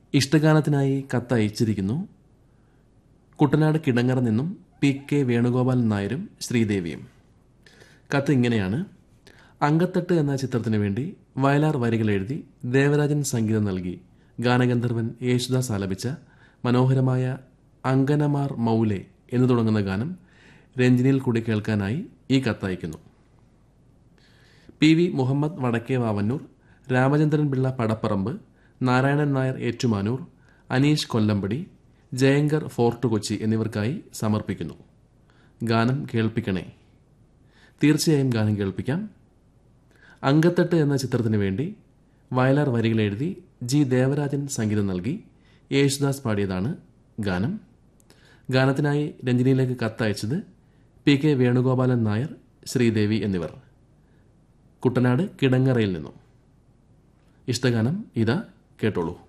ഇഷ്ടഗാനത്തിനായി കത്ത് അയച്ചിരിക്കുന്നു കുട്ടനാട് കിടങ്ങറ നിന്നും പി കെ വേണുഗോപാലൻ നായരും ശ്രീദേവിയും കത്ത് ഇങ്ങനെയാണ് അങ്കത്തട്ട് എന്ന ചിത്രത്തിനു വേണ്ടി വയലാർ വരികൾ എഴുതി ദേവരാജൻ സംഗീതം നൽകി ഗാനഗന്ധർവൻ യേശുദാസ് ആലപിച്ച മനോഹരമായ അങ്കനമാർ മൗലെ എന്ന് തുടങ്ങുന്ന ഗാനം രഞ്ജിനിയിൽ കൂടി കേൾക്കാനായി ഈ കത്തയക്കുന്നു പി വി മുഹമ്മദ് വടക്കേ വാവന്നൂർ രാമചന്ദ്രൻ പിള്ള പടപ്പറമ്പ് നാരായണൻ നായർ ഏറ്റുമാനൂർ അനീഷ് കൊല്ലമ്പടി ജയങ്കർ ഫോർട്ട് കൊച്ചി എന്നിവർക്കായി സമർപ്പിക്കുന്നു ഗാനം കേൾപ്പിക്കണേ തീർച്ചയായും ഗാനം കേൾപ്പിക്കാം അങ്കത്തട്ട് എന്ന ചിത്രത്തിന് വേണ്ടി വയലാർ വരികൾ എഴുതി ജി ദേവരാജൻ സംഗീതം നൽകി യേശുദാസ് പാടിയതാണ് ഗാനം ഗാനത്തിനായി രഞ്ജിനിയിലേക്ക് കത്തയച്ചത് പി കെ വേണുഗോപാലൻ നായർ ശ്രീദേവി എന്നിവർ കുട്ടനാട് കിടങ്ങറയിൽ നിന്നും ഇഷ്ടഗാനം ഇതാ കേട്ടോളൂ